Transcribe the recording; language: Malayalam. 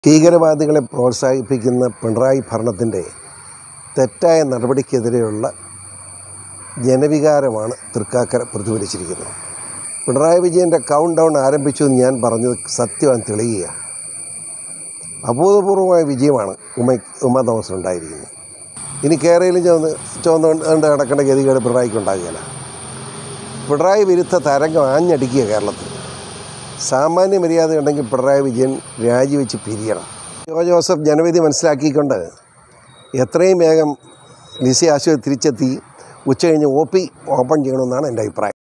ഭീകരവാദികളെ പ്രോത്സാഹിപ്പിക്കുന്ന പിണറായി ഭരണത്തിൻ്റെ തെറ്റായ നടപടിക്കെതിരെയുള്ള ജനവികാരമാണ് തൃക്കാക്കര പ്രതിഫലിച്ചിരിക്കുന്നത് പിണറായി വിജയൻ്റെ കൗണ്ട് ഡൗൺ ആരംഭിച്ചു എന്ന് ഞാൻ പറഞ്ഞത് സത്യമാണ് തെളിയുക അഭൂതപൂർവമായ വിജയമാണ് ഉമ ഉമ തോമസ് ഉണ്ടായിരിക്കുന്നത് ഇനി കേരളയിലും ചുവന്ന് ചുവന്നുകൊണ്ട് നടക്കേണ്ട ഗതികേട് പിണറായിക്ക് ഉണ്ടാകുകയില്ല പിണറായി വിരുദ്ധ തരംഗം ആഞ്ഞടിക്കുക കേരളത്തിൽ സാമാന്യ മര്യാദ ഉണ്ടെങ്കിൽ പിണറായി വിജയൻ രാജിവെച്ച് പിരിയണം ജോ ജോസഫ് ജനവിധി മനസ്സിലാക്കിക്കൊണ്ട് എത്രയും വേഗം ലിസി ആശുപത്രി തിരിച്ചെത്തി ഉച്ച കഴിഞ്ഞ് ഒ പി ഓപ്പൺ ചെയ്യണമെന്നാണ് എൻ്റെ അഭിപ്രായം